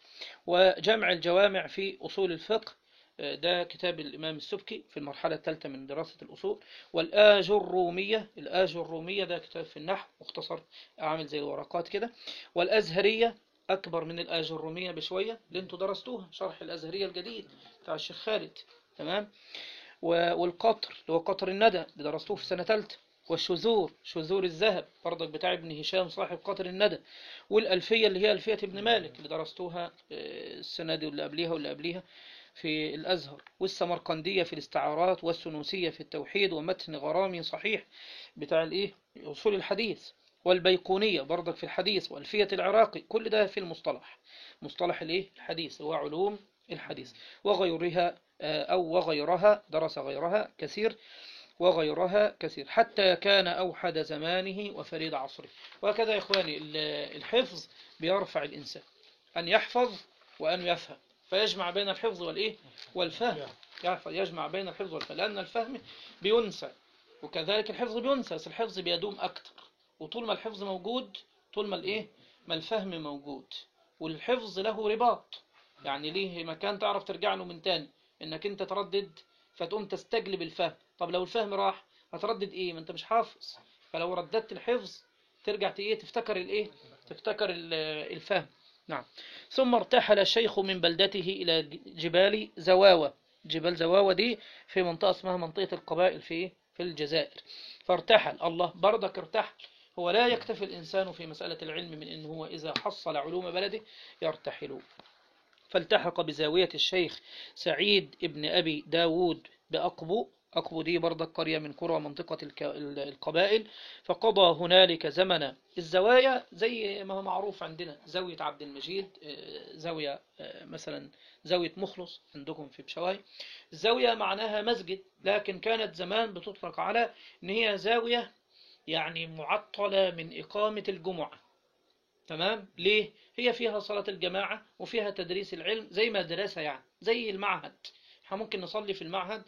وجمع الجوامع في أصول الفقه آه، ده كتاب الإمام السبكي في المرحلة الثالثة من دراسة الأصول والآج الرومية الآج الرومية ده كتاب في النحو مختصر عامل زي الورقات كده والأزهرية أكبر من الآج الرومية بشوية اللي انتوا درستوها شرح الأزهرية الجديد بتاع الشيخ خالد تمام و- والقطر اللي هو قطر الندى اللي درستوه في سنة ثالثة والشذور شذور الذهب برضك بتاع ابن هشام صاحب قطر الندى والألفية اللي هي ألفية ابن مالك اللي درستوها آه، السنة دي واللي قبليها واللي قبليها في الأزهر والسمرقندية في الاستعارات والسنوسية في التوحيد ومتن غرامي صحيح بتاع الإيه أصول الحديث والبيقونية برضك في الحديث وألفية العراقي كل ده في المصطلح مصطلح الإيه الحديث هو علوم الحديث وغيرها آه، أو وغيرها درس غيرها كثير وغيرها كثير حتى كان أوحد زمانه وفريد عصره وهكذا يا إخواني ال- الحفظ بيرفع الإنسان أن يحفظ وأن يفهم فيجمع بين الحفظ والإيه والفهم يحفظ- يجمع بين الحفظ والفهم لأن الفهم بينسى وكذلك الحفظ بينسى بس الحفظ بيدوم أكتر وطول ما الحفظ موجود طول ما الإيه ما الفهم موجود والحفظ له رباط يعني ليه مكان تعرف ترجع له من تاني انك انت تردد فتقوم تستجلب الفهم طب لو الفهم راح هتردد ايه ما انت مش حافظ فلو رددت الحفظ ترجع ت- ايه تفتكر الايه تفتكر ال- الفهم نعم ثم ارتحل الشيخ من بلدته الى ج- جبال زواوة جبال زواوة دي في منطقة اسمها منطقة القبائل في إيه؟ في الجزائر فارتحل الله برضك ارتحل هو لا يكتفي الإنسان في مسألة العلم من أنه هو إذا حصل علوم بلده يرتحل فالتحق بزاوية الشيخ سعيد ابن أبي داود بأقبو أقبو دي برضك قرية من قرى منطقة الك- ال- القبائل فقضى هنالك زمن الزوايا زي ما هو معروف عندنا زاوية عبد المجيد آه، زاوية آه، مثلا زاوية مخلص عندكم في بشواي الزاوية معناها مسجد لكن كانت زمان بتطلق على إن هي زاوية يعني معطلة من إقامة الجمعة تمام ليه هي فيها صلاة الجماعة وفيها تدريس العلم زي مدرسة يعني زي المعهد احنا ممكن نصلي في المعهد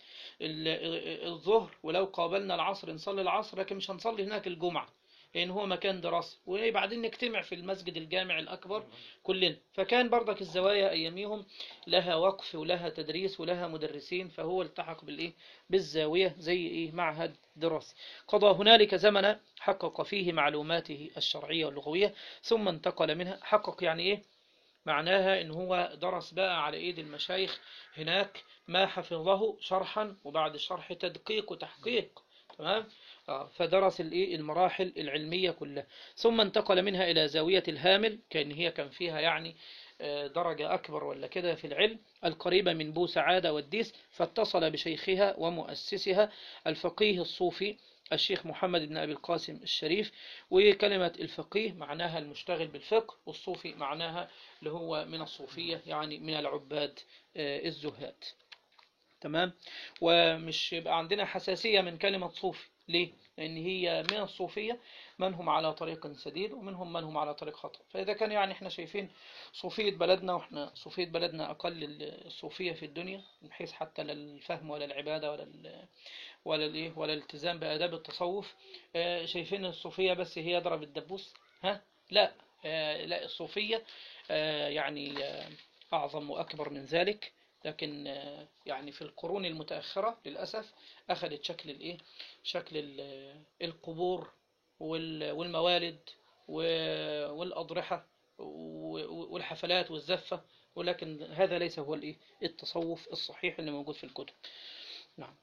ال- الظهر ولو قابلنا العصر نصلي العصر لكن مش هنصلي هناك الجمعة لأن هو مكان دراسة وبعدين نجتمع في المسجد الجامع الأكبر كلنا فكان برضك الزوايا أياميهم لها وقف ولها تدريس ولها مدرسين فهو التحق بالإيه بالزاوية زي إيه معهد دراسي قضى هنالك زمن حقق فيه معلوماته الشرعية واللغوية ثم انتقل منها حقق يعني إيه معناها ان هو درس بقى على ايد المشايخ هناك ما حفظه شرحا وبعد الشرح تدقيق وتحقيق تمام آه، فدرس الايه المراحل العلمية كلها ثم انتقل منها إلى زاوية الهامل كأن هي كان فيها يعني آه، درجة أكبر ولا كده في العلم القريبة من بو سعادة والديس فاتصل بشيخها ومؤسسها الفقيه الصوفي الشيخ محمد بن أبي القاسم الشريف وكلمة الفقيه معناها المشتغل بالفقه والصوفي معناها اللي هو من الصوفية يعني من العباد آه، الزهاد تمام ومش يبقى عندنا حساسية من كلمة صوفي ليه؟ لأن هي من الصوفية من هم على طريق سديد ومنهم من هم على طريق خطأ فإذا كان يعني احنا شايفين صوفية بلدنا واحنا صوفية بلدنا أقل الصوفية في الدنيا من حيث حتى لا الفهم ولا العبادة ولا ال ولا الايه ولا الالتزام بآداب التصوف آه، شايفين الصوفية بس هي ضرب الدبوس ها لا آه، لا الصوفية آه، يعني آه، أعظم وأكبر من ذلك لكن آه، يعني في القرون المتأخرة للأسف أخذت شكل الإيه شكل ال- القبور وال- والموالد و- والأضرحة و- والحفلات والزفة ولكن هذا ليس هو الإيه التصوف الصحيح اللي موجود في الكتب نعم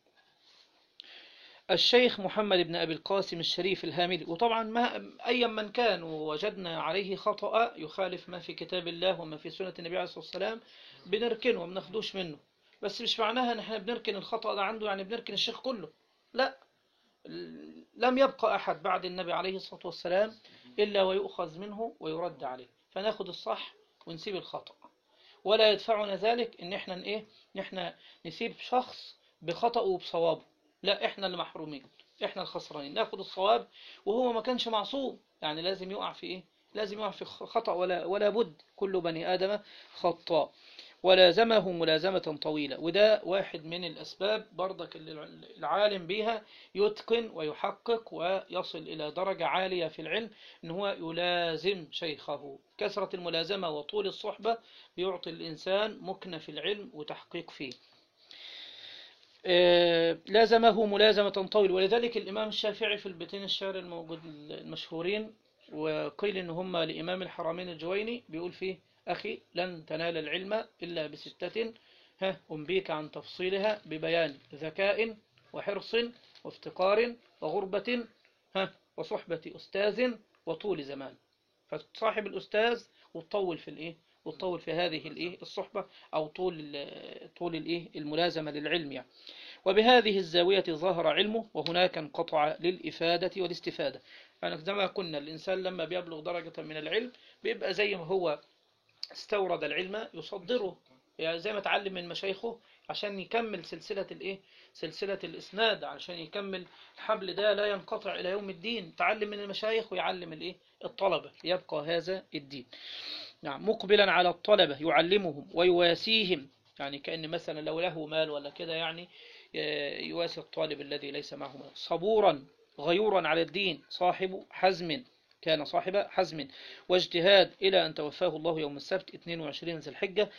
الشيخ محمد بن أبي القاسم الشريف الهاملي وطبعا ما أيا من كان ووجدنا عليه خطأ يخالف ما في كتاب الله وما في سنة النبي عليه الصلاة والسلام بنركنه وما بناخدوش منه بس مش معناها ان احنا بنركن الخطأ ده عنده يعني بنركن الشيخ كله لا لم يبقى أحد بعد النبي عليه الصلاة والسلام إلا ويؤخذ منه ويرد عليه فناخد الصح ونسيب الخطأ ولا يدفعنا ذلك ان احنا ايه ان احنا نسيب شخص بخطأه وبصوابه لا احنا اللي محرومين احنا الخسرانين ناخد الصواب وهو ما كانش معصوم يعني لازم يقع في ايه لازم يقع في خطأ ولا ولا بد كل بني آدم خطاء ولازمه ملازمة طويلة وده واحد من الأسباب برضك اللي العالم بها يتقن ويحقق ويصل إلى درجة عالية في العلم إن هو يلازم شيخه كثرة الملازمة وطول الصحبة بيعطي الإنسان مكنة في العلم وتحقيق فيه آه، لازمه ملازمة طويلة ولذلك الإمام الشافعي في البيتين الشعر الموجود المشهورين وقيل إن هم لإمام الحرمين الجويني بيقول فيه أخي لن تنال العلم إلا بستة ها أنبيك عن تفصيلها ببيان ذكاء وحرص وافتقار وغربة ها وصحبة أستاذ وطول زمان فصاحب الأستاذ وتطول في الإيه وتطول في هذه الإيه الصحبة أو طول ال- طول الإيه الملازمة للعلم يعني وبهذه الزاوية ظهر علمه وهناك انقطع للإفادة والاستفادة يعني زي ما كنا الإنسان لما بيبلغ درجة من العلم بيبقى زي ما هو استورد العلم يصدره يعني زي ما اتعلم من مشايخه عشان يكمل سلسلة الايه سلسلة الاسناد عشان يكمل الحبل ده لا ينقطع الى يوم الدين تعلم من المشايخ ويعلم الايه الطلبة يبقى هذا الدين نعم مقبلا على الطلبة يعلمهم ويواسيهم يعني كأن مثلا لو له مال ولا كده يعني ي- يواسي الطالب الذي ليس معه مال صبورا غيورا على الدين صاحب حزم كان صاحب حزم واجتهاد إلى أن توفاه الله يوم السبت 22 ذي الحجة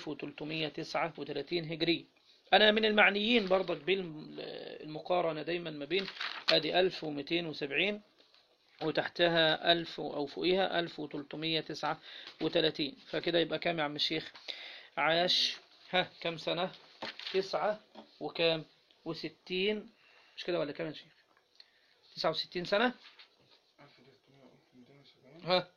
1339 هجري أنا من المعنيين برضك بالمقارنة دايما ما بين هذه 1270 وتحتها 1000 أو فوقها 1339 فكده يبقى كام يا عم الشيخ عاش ها كم سنة تسعة وكام وستين مش كده ولا كام يا شيخ تسعة وستين سنة ها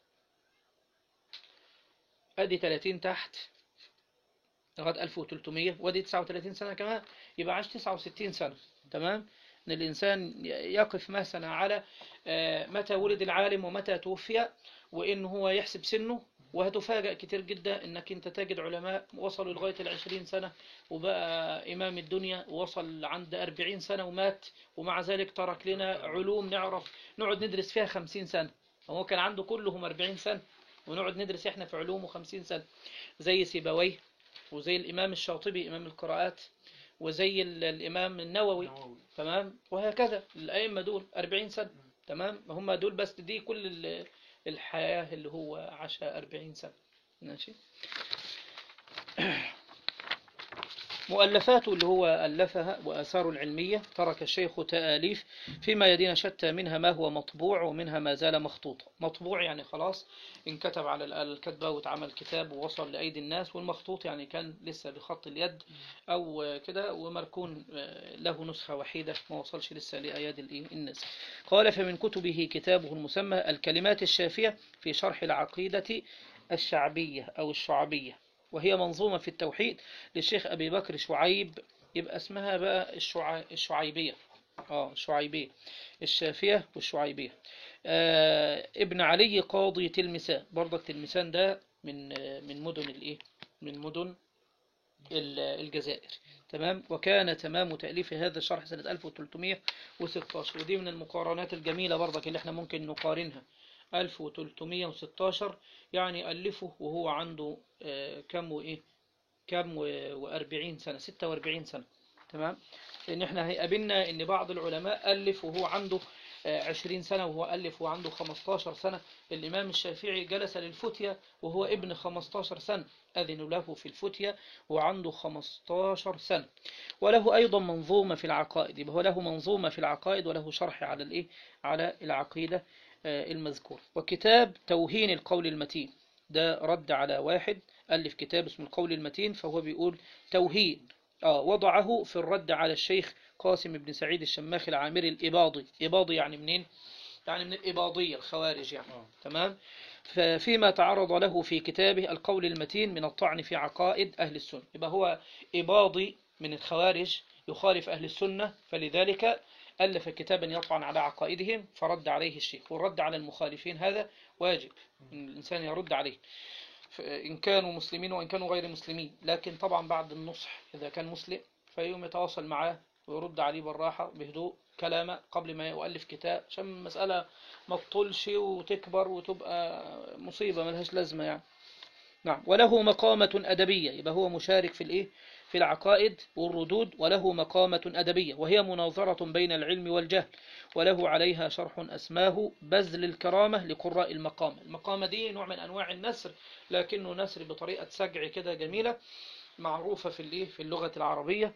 ادي 30 تحت لغايه 1300 وادي 39 سنه كمان يبقى عاش 69 سنه تمام ان الانسان يقف مثلا على آه، متى ولد العالم ومتى توفي وان هو يحسب سنه وهتفاجأ كتير جدا انك انت تجد علماء وصلوا لغاية العشرين سنة وبقى امام الدنيا ووصل عند أربعين سنة ومات ومع ذلك ترك لنا علوم نعرف نقعد ندرس فيها خمسين سنة هو كان عنده كلهم أربعين سنة ونقعد ندرس احنا في علومه خمسين سنة زي سيبويه وزي الإمام الشاطبي إمام القراءات وزي ال- الإمام النووي تمام وهكذا الأئمة دول أربعين سنة تمام هم دول بس دي كل ال- الحياة اللي هو عاشها أربعين سنة ماشي مؤلفاته اللي هو ألفها وآثاره العلمية ترك الشيخ تآليف فيما يدين شتى منها ما هو مطبوع ومنها ما زال مخطوطا مطبوع يعني خلاص انكتب على الآلة الكتبة واتعمل كتاب ووصل لأيدي الناس والمخطوط يعني كان لسه بخط اليد أو كده ومركون آه، له نسخة وحيدة ما وصلش لسه لأيادي الإيه؟ الناس قال فمن كتبه كتابه المسمى الكلمات الشافية في شرح العقيدة الشعبية أو الشعبية وهي منظومة في التوحيد للشيخ أبي بكر شعيب يبقى اسمها بقى الشعا... الشعيبية اه الشعيبية الشافية والشعيبية آه ابن علي قاضي تلمسان برضك تلمسان ده من آه من مدن الايه من مدن ال- الجزائر تمام وكان تمام تأليف هذا الشرح سنة 1316 ودي من المقارنات الجميلة برضك اللي احنا ممكن نقارنها 1316 يعني ألفه وهو عنده آه، كم وإيه كم وأربعين سنة ستة وأربعين سنة تمام لأن احنا هيقابلنا إن بعض العلماء ألف وهو عنده آه، عشرين سنة وهو ألف وعنده خمستاشر سنة الإمام الشافعي جلس للفتية وهو ابن خمستاشر سنة أذن له في الفتية وعنده خمستاشر سنة وله أيضا منظومة في العقائد يبقى هو له منظومة في العقائد وله شرح على الإيه على العقيدة آه، المذكور وكتاب توهين القول المتين ده رد على واحد ألف كتاب اسمه القول المتين فهو بيقول توهين آه وضعه في الرد على الشيخ قاسم بن سعيد الشماخ العامري الإباضي إباضي يعني منين؟ يعني من الإباضية الخوارج يعني آه. تمام ففيما تعرض له في كتابه القول المتين من الطعن في عقائد أهل السنة يبقى هو إباضي من الخوارج يخالف أهل السنة فلذلك ألف كتابا يطعن على عقائدهم فرد عليه الشيخ والرد على المخالفين هذا واجب إن الإنسان يرد عليه ف- إن كانوا مسلمين وإن كانوا غير مسلمين لكن طبعا بعد النصح إذا كان مسلم فيوم يتواصل معاه ويرد عليه بالراحة بهدوء كلامه قبل ما يؤلف كتاب عشان المسألة ما تطولش وتكبر وتبقى مصيبة ملهاش لازمة يعني نعم وله مقامة أدبية يبقى هو مشارك في الإيه في العقائد والردود وله مقامة أدبية وهي مناظرة بين العلم والجهل وله عليها شرح أسماه بذل الكرامة لقراء المقامة المقامة دي نوع من أنواع النسر لكنه نسر بطريقة سجع كده جميلة معروفة في الإيه في اللغة العربية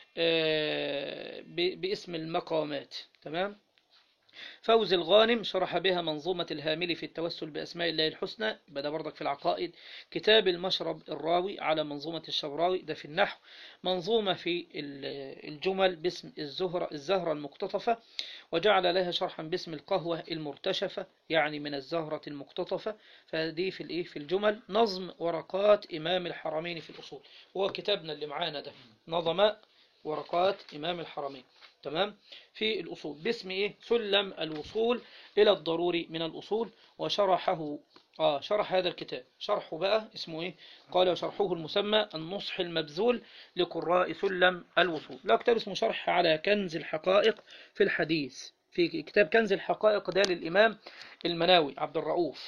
آه، ب- باسم المقامات تمام فوز الغانم شرح بها منظومة الهاملي في التوسل بأسماء الله الحسنى يبقى ده برضك في العقائد كتاب المشرب الراوي على منظومة الشبراوي ده في النحو منظومة في ال- الجمل باسم الزهرة الزهرة المقتطفة وجعل لها شرحا باسم القهوة المرتشفة يعني من الزهرة المقتطفة فدي في الايه في الجمل نظم ورقات إمام الحرمين في الأصول هو كتابنا اللي معانا ده نظم ورقات إمام الحرمين تمام في الأصول باسم إيه سلم الوصول إلى الضروري من الأصول وشرحه آه شرح هذا الكتاب شرحه بقى اسمه إيه قال وشرحه المسمى النصح المبذول لقراء سلم الوصول لا كتاب اسمه شرح على كنز الحقائق في الحديث في كتاب كنز الحقائق ده للإمام المناوي عبد الرؤوف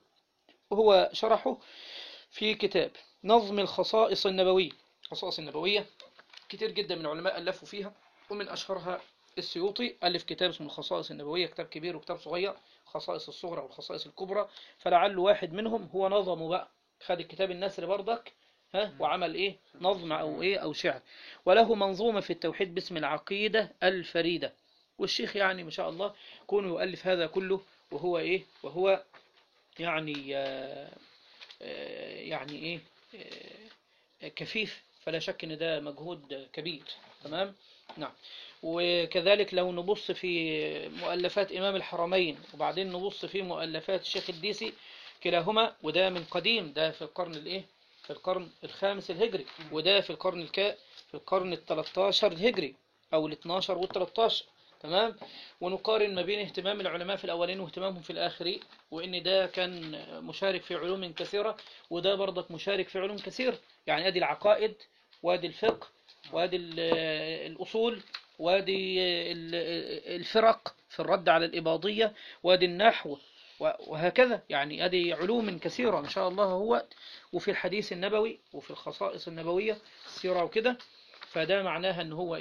وهو شرحه في كتاب نظم الخصائص النبوية الخصائص النبوية كتير جدا من العلماء ألفوا فيها ومن أشهرها السيوطي ألف كتاب اسمه الخصائص النبوية كتاب كبير وكتاب صغير خصائص الصغرى والخصائص الكبرى فلعل واحد منهم هو نظمه بقى خد الكتاب النسر بردك ها وعمل ايه نظم او ايه او شعر وله منظومة في التوحيد باسم العقيدة الفريدة والشيخ يعني ما شاء الله كونه يؤلف هذا كله وهو ايه وهو يعني آه، آه، يعني ايه آه، كفيف فلا شك ان ده مجهود كبير تمام نعم وكذلك لو نبص في مؤلفات إمام الحرمين وبعدين نبص في مؤلفات الشيخ الديسي كلاهما وده من قديم ده في القرن الايه في القرن الخامس الهجري وده في القرن الكا في القرن التلتاشر الهجري او الاتناشر والتلتاشر تمام ونقارن ما بين اهتمام العلماء في الأولين واهتمامهم في الآخرين وإن ده كان مشارك في علوم كثيرة وده برضك مشارك في علوم كثيرة يعني أدي العقائد وادي الفقه وادي ال- الأصول وادي ال- الفرق في الرد على الإباضية وادي النحو وهكذا يعني ادي علوم كثيرة إن شاء الله هو وفي الحديث النبوي وفي الخصائص النبوية السيرة وكده فده معناها ان هو ايه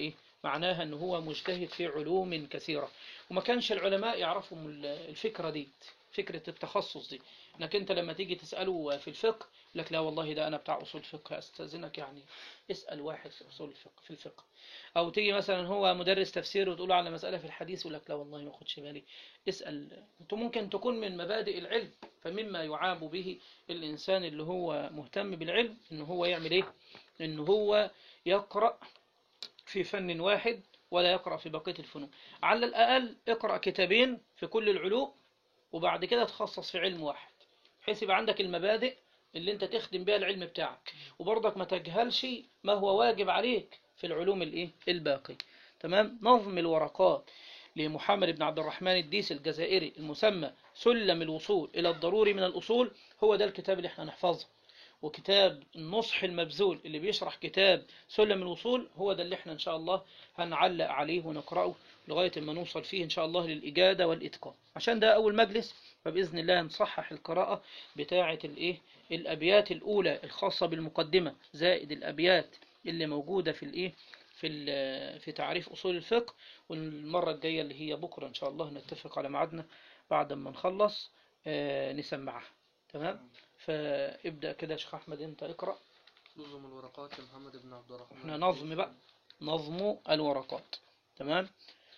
معناها ان هو مجتهد في علوم كثيرة وما كانش العلماء يعرفوا ال- الفكرة دي فكرة التخصص دي انك انت لما تيجي تسأله في الفقه يقول لك لا والله ده انا بتاع اصول فقه استاذنك يعني اسأل واحد في اصول الفقه في الفقه او تيجي مثلا هو مدرس تفسير وتقول له على مسألة في الحديث يقول لك لا والله ما اخدش بالي اسأل انت ممكن تكون من مبادئ العلم فمما يعاب به الانسان اللي هو مهتم بالعلم ان هو يعمل ايه ان هو يقرأ في فن واحد ولا يقرأ في بقية الفنون على الأقل اقرأ كتابين في كل العلوم وبعد كده تخصص في علم واحد بحيث يبقى عندك المبادئ اللي انت تخدم بها العلم بتاعك وبرضك ما تجهلش ما هو واجب عليك في العلوم الايه الباقي تمام نظم الورقات لمحمد بن عبد الرحمن الديس الجزائري المسمى سلم الوصول إلى الضروري من الأصول هو ده الكتاب اللي احنا نحفظه وكتاب النصح المبذول اللي بيشرح كتاب سلم الوصول هو ده اللي احنا ان شاء الله هنعلق عليه ونقرأه لغاية ما نوصل فيه ان شاء الله للإجادة والإتقان عشان ده أول مجلس فبإذن الله نصحح القراءة بتاعة الإيه الأبيات الأولى الخاصة بالمقدمة زائد الأبيات اللي موجودة في الإيه في ال- في تعريف أصول الفقه والمرة الجاية اللي هي بكرة إن شاء الله نتفق على ميعادنا بعد ما نخلص آه، نسمعها تمام فابدأ كده يا شيخ أحمد أنت اقرأ نظم الورقات لمحمد بن عبد الرحمن احنا نظم بقى نظم الورقات تمام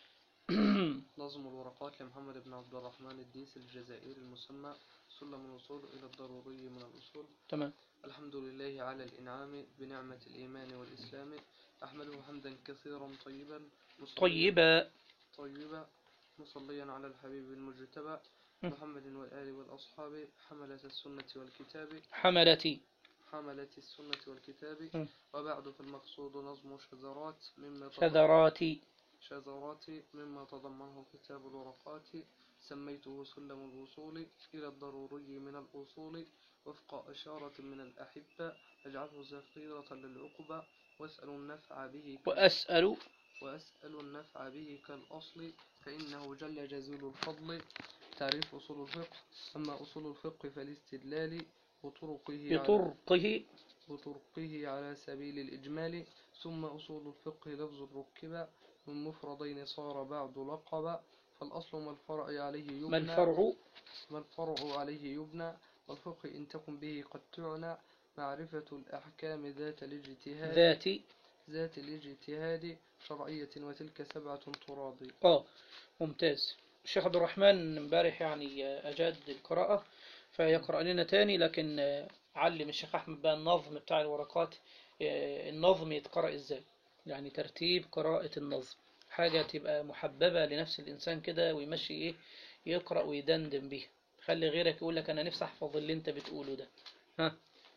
نظم الورقات لمحمد بن عبد الرحمن الديس الجزائري المسمى سلم الوصول إلى الضروري من الأصول تمام الحمد لله على الإنعام بنعمة الإيمان والإسلام أحمده حمدا كثيرا طيبا مصليا- طيبة طيبا مصليا على الحبيب المجتبى م. محمد والآل والأصحاب حملة السنة والكتاب حملتي حملة السنة والكتاب م. وبعد فالمقصود نظم شذرات مما تضمن- شذراتي شذرات مما تضمنه كتاب الورقات سميته سلم الوصول إلى الضروري من الأصول وفق إشارة من الأحبة اجعله ذخيرة للعقبة واسأل النفع به ك- وأسأل وأسأل النفع به كالأصل فإنه جل جزيل الفضل تعريف أصول الفقه أما أصول الفقه فالاستدلال بطرقه على- بطرقه بطرقه على سبيل الإجمال ثم أصول الفقه لفظ ركب من مفردين صار بعد لقب فالأصل ما الفرع عليه يبنى ما الفرع ما الفرع عليه يبنى والفقه إن تكن به قد تعنى معرفة الأحكام ذات الاجتهاد ذات ذات الاجتهاد شرعية وتلك سبعة تراضي اه ممتاز الشيخ عبد الرحمن امبارح يعني أجاد القراءة فيقرأ لنا تاني لكن آه، علم الشيخ أحمد بقى النظم بتاع الورقات آه، النظم يتقرأ ازاي يعني ترتيب قراءة النظم حاجة تبقى محببة لنفس الإنسان كده ويمشي إيه يقرأ ويدندن بيها خلي غيرك يقول لك أنا نفسي أحفظ اللي أنت بتقوله ده ها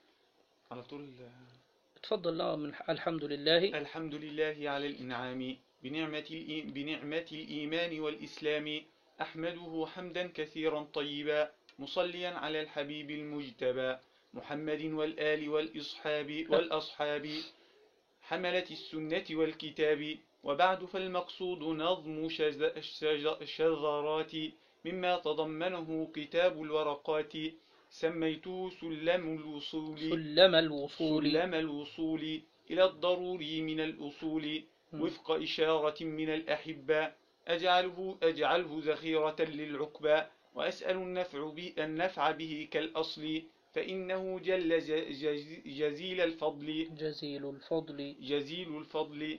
على طول اتفضل لا من الحمد لله الحمد لله على الإنعام بنعمة, الإي... بنعمة الإيمان والإسلام أحمده حمدا كثيرا طيبا مصليا على الحبيب المجتبى محمد والآل والإصحاب والأصحاب حملة السنة والكتاب وبعد فالمقصود نظم شز... شز... شذرات مما تضمنه كتاب الورقات سميته سلم الوصول سلم الوصول سلم الوصول إلى الضروري من الأصول م. وفق إشارة من الأحبة أجعله, أجعله ذخيرة للعقبى وأسأل النفع به, النفع به كالأصل فإنه جل ج- جز- جزيل الفضل جزيل الفضل جزيل الفضل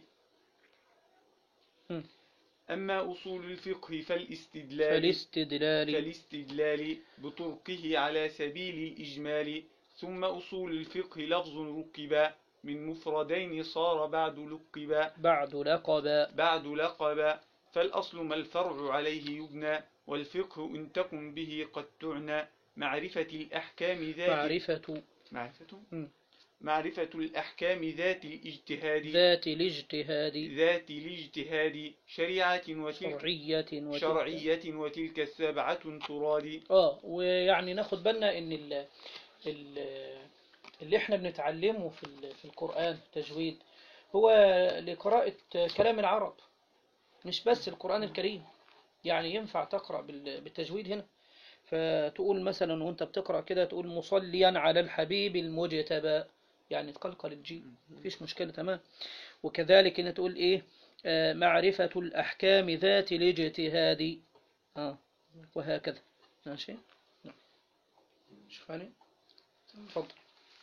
م. أما أصول الفقه فالاستدلال فالاستدلال كالاستدلال بطرقه على سبيل الإجمال ثم أصول الفقه لفظ ركبا من مفردين صار بعد لقبا بعد لقب بعد لقبا فالأصل ما الفرع عليه يبنى والفقه إن تكن به قد تعنى معرفة الأحكام ذات معرفة معرفة مم. معرفة الأحكام ذات الاجتهاد ذات الاجتهاد ذات الاجتهاد شريعة وتلك شرعية وتلك- شرعية وتلك السبعة تراد اه ويعني ناخد بالنا ان ال ال اللي احنا بنتعلمه في ال- في القرآن تجويد هو لقراءة كلام العرب مش بس القرآن الكريم يعني ينفع تقرأ بال- بالتجويد هنا فتقول مثلا وانت بتقرأ كده تقول مصليا على الحبيب المجتبى يعني تقلقل الجيم مفيش مشكلة تمام وكذلك ان تقول ايه آه، معرفة الأحكام ذات الاجتهاد آه. وهكذا ماشي نعم. شوف علي تفضل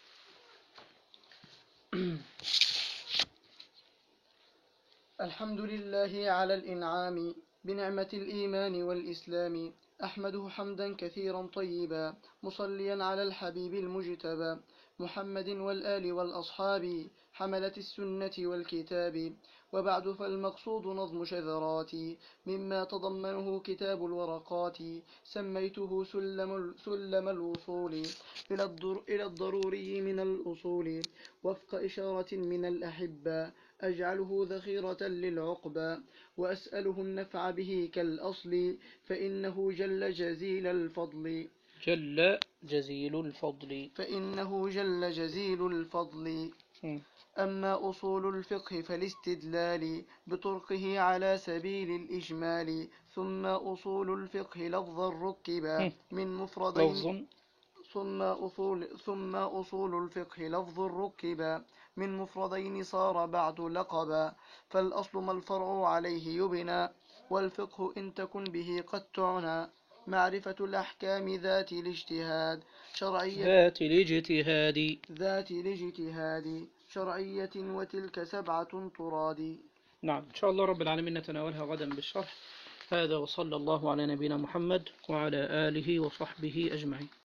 الحمد لله على الإنعام بنعمة الإيمان والإسلام أحمده حمدا كثيرا طيبا مصليا على الحبيب المجتبى محمد والآل والأصحاب حملة السنة والكتاب وبعد فالمقصود نظم شذراتي مما تضمنه كتاب الورقات سميته سلم, سلم الوصول إلى, الضر إلى الضروري من الأصول وفق إشارة من الأحبة أجعله ذخيرة للعقبى وأسأله النفع به كالأصل فإنه جل جزيل الفضل جل جزيل الفضل فإنه جل جزيل الفضل مم. أما أصول الفقه فالاستدلال بطرقه على سبيل الإجمال ثم أصول الفقه لفظا ركبا مم. من مفردين لفظ ثم أصول ثم أصول الفقه لفظ ركبا من مفردين صار بعد لقبا فالأصل ما الفرع عليه يبنى والفقه إن تكن به قد تعنى معرفة الأحكام ذات الاجتهاد شرعية ذات الاجتهاد ذات الاجتهاد شرعية وتلك سبعة طراد نعم إن شاء الله رب العالمين نتناولها غدا بالشرح هذا وصلى الله على نبينا محمد وعلى آله وصحبه أجمعين